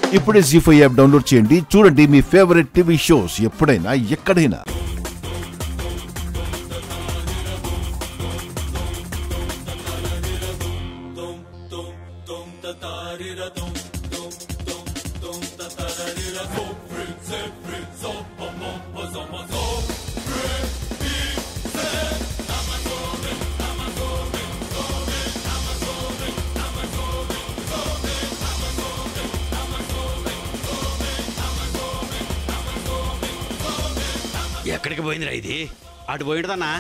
ఇప్పుడే G five app download చేయండి చూడండి మీ ఫేవరెట్ టీవీ షోస్ ఎప్పుడైనా ఎక్కడైనా ఎక్కడికి పోయిందిరా ఇది అటు పోయిండదన్నా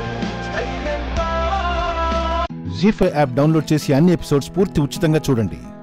జీ ఫైవ్ యాప్ డౌన్లోడ్ చేసి అన్ని ఎపిసోడ్స్ పూర్తి ఉచితంగా చూడండి